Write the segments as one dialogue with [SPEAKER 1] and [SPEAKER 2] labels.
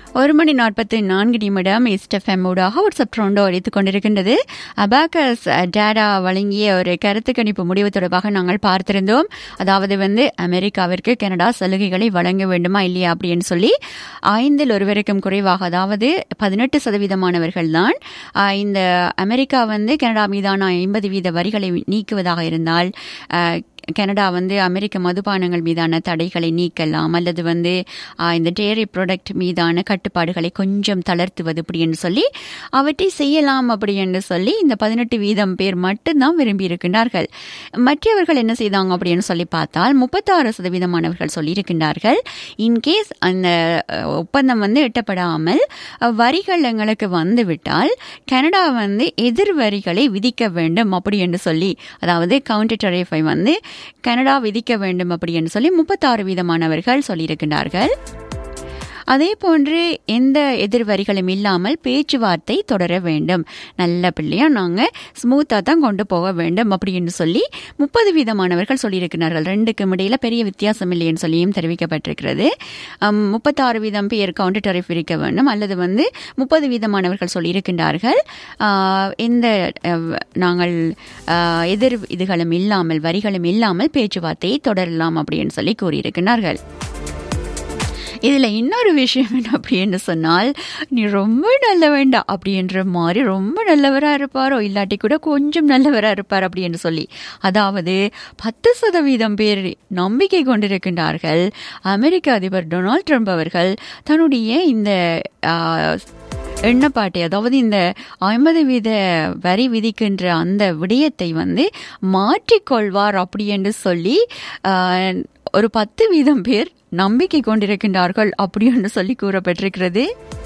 [SPEAKER 1] ஒரு மணி நாற்பத்தி நான்கு நிமிடம் இஸ்டெஃப்எம் ஊடாக வாட்ஸ்அப் ட்ரோண்டோ அடித்துக் கொண்டிருக்கின்றது அபாக்கஸ் டேடா வழங்கிய ஒரு கருத்து கணிப்பு முடிவு தொடர்பாக நாங்கள் பார்த்திருந்தோம் அதாவது வந்து அமெரிக்காவிற்கு கனடா சலுகைகளை வழங்க வேண்டுமா இல்லையா அப்படின்னு சொல்லி ஐந்தில் ஒருவருக்கும் குறைவாக அதாவது பதினெட்டு சதவீதமானவர்கள் தான் இந்த அமெரிக்கா வந்து கனடா மீதான ஐம்பது வீத வரிகளை நீக்குவதாக இருந்தால் அஹ், கனடா வந்து அமெரிக்க மதுபானங்கள் மீதான தடைகளை நீக்கலாம் அல்லது வந்து ஆஹ், இந்த டேரி ப்ராடக்ட் மீதான கட்டுப்பாடுகளை கொஞ்சம் தளர்த்துவது அப்படின்னு சொல்லி அவற்றை செய்யலாம் அப்படி என்று சொல்லி இந்த பதினெட்டு வீதம் பேர் மட்டும்தான் விரும்பி இருக்கின்றார்கள் மற்றவர்கள் என்ன செய்தாங்க அப்படின்னு சொல்லி பார்த்தால் முப்பத்தாறு சதவீதமானவர்கள் சொல்லியிருக்கின்றார்கள் இன்கேஸ் அந்த அஹ், ஒப்பந்தம் வந்து எட்டப்படாமல் அஹ், வரிகள் எங்களுக்கு வந்துவிட்டால் கனடா வந்து எதிர் வரிகளை விதிக்க வேண்டும் அப்படி என்று சொல்லி அதாவது கவுண்டர் டெரிஃபை வந்து கனடா விதிக்க வேண்டும் அப்படி என்று சொல்லி முப்பத்தாறு வீதமானவர்கள் சொல்லியிருக்கின்றார்கள் அதே போன்று எந்த எதிர்வரிகளும் இல்லாமல் பேச்சுவார்த்தை தொடர வேண்டும் நல்ல பிள்ளையா நாங்கள் ஸ்மூத்தாக தான் கொண்டு போக வேண்டும் அப்படின்னு சொல்லி முப்பது வீதமானவர்கள் சொல்லியிருக்கிறார்கள் ரெண்டுக்கும் இடையில பெரிய வித்தியாசம் இல்லைன்னு சொல்லியும் தெரிவிக்கப்பட்டிருக்கிறது அம், முப்பத்தாறு வீதம் பேர் கவுண்டர் டரிஃப் விதிக்க வேண்டும் அல்லது வந்து முப்பது வீதமானவர்கள் சொல்லியிருக்கின்றார்கள் ஆஹ், எந்த அஹ், நாங்கள் ஆஹ், எதிர் இதுகளும் இல்லாமல் வரிகளும் இல்லாமல் பேச்சுவார்த்தையை தொடரலாம் அப்படின்னு சொல்லி கூறியிருக்கிறார்கள் இதில் இன்னொரு விஷயம் என்ன அப்படின்னு சொன்னால் நீ ரொம்ப நல்லவன்டா அப்படின்ற மாதிரி ரொம்ப நல்லவராக இருப்பாரோ இல்லாட்டி கூட கொஞ்சம் நல்லவராக இருப்பார் அப்படின்னு சொல்லி அதாவது பத்து சதவீதம் பேர் நம்பிக்கை கொண்டிருக்கின்றார்கள் அமெரிக்க அதிபர் டொனால்ட் ட்ரம்ப் அவர்கள் தன்னுடைய இந்த ஆஹ், எண்ணப்பாட்டை அதாவது இந்த ஐம்பது வீத வரி விதிக்கின்ற அந்த விடயத்தை வந்து மாற்றிக்கொள்வார் அப்படி என்று சொல்லி ஆஹ், ஒரு பத்து வீதம் பேர் நம்பிக்கை கொண்டிருக்கின்றார்கள் அப்படி என்று சொல்லி கூறப்பட்டிருக்கிறது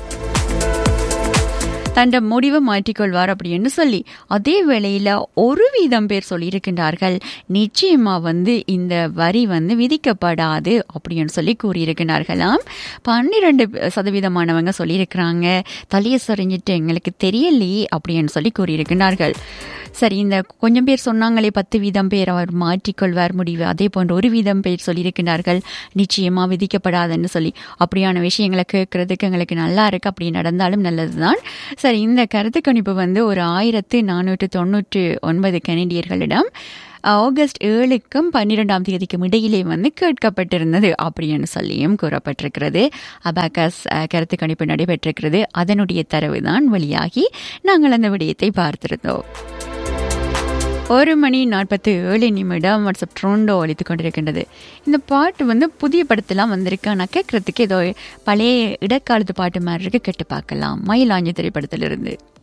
[SPEAKER 1] தண்ட முடிவை மாற்றிக்கொள்வார் அப்படின்னு சொல்லி அதே வேளையில் ஒரு வீதம் பேர் சொல்லியிருக்கின்றார்கள் நிச்சயமா வந்து இந்த வரி வந்து விதிக்கப்படாது அப்படின்னு சொல்லி கூறியிருக்கிறார்களாம் பன்னிரெண்டு சதவீதமானவங்க சொல்லியிருக்கிறாங்க தலையை சொரிஞ்சிட்டு எங்களுக்கு தெரியலையே அப்படின்னு சொல்லி கூறியிருக்கிறார்கள் சரி இந்த கொஞ்சம் பேர் சொன்னாங்களே பத்து வீதம் பேர் அவர் மாற்றிக்கொள்வார் முடிவு அதே போன்ற ஒரு வீதம் பேர் சொல்லியிருக்கிறார்கள் நிச்சயமா விதிக்கப்படாதுன்னு சொல்லி அப்படியான விஷயங்களை கேட்கறதுக்கு எங்களுக்கு நல்லா இருக்கு அப்படி நடந்தாலும் நல்லதுதான் சரி இந்த கருத்து கணிப்பு வந்து ஒரு ஆயிரத்து நானூற்று தொண்ணூற்று ஒன்பது கனடியர்களிடம் ஆகஸ்ட் ஏழுக்கும் பன்னிரெண்டாம் தேதிக்கும் இடையிலே வந்து கேட்கப்பட்டிருந்தது அப்படின்னு சொல்லியும் கூறப்பட்டிருக்கிறது அபாகஸ் அஹ், கருத்து கணிப்பு நடைபெற்றிருக்கிறது அதனுடைய தரவு தான் வெளியாகி நாங்கள் அந்த விடயத்தை பார்த்திருந்தோம் ஒரு மணி நாற்பத்தி ஏழு நிமிடம் வாட்ஸ்அப் ட்ரோண்டோ ஒழித்து கொண்டிருக்கின்றது இந்த பாட்டு வந்து புதிய படத்தெல்லாம் வந்திருக்கு ஆனால் கேட்கறதுக்கு ஏதோ பழைய இடக்காலத்து பாட்டு மாதிரி இருக்கு கேட்டு பார்க்கலாம் மயிலாஞ்சி திரைப்படத்திலிருந்து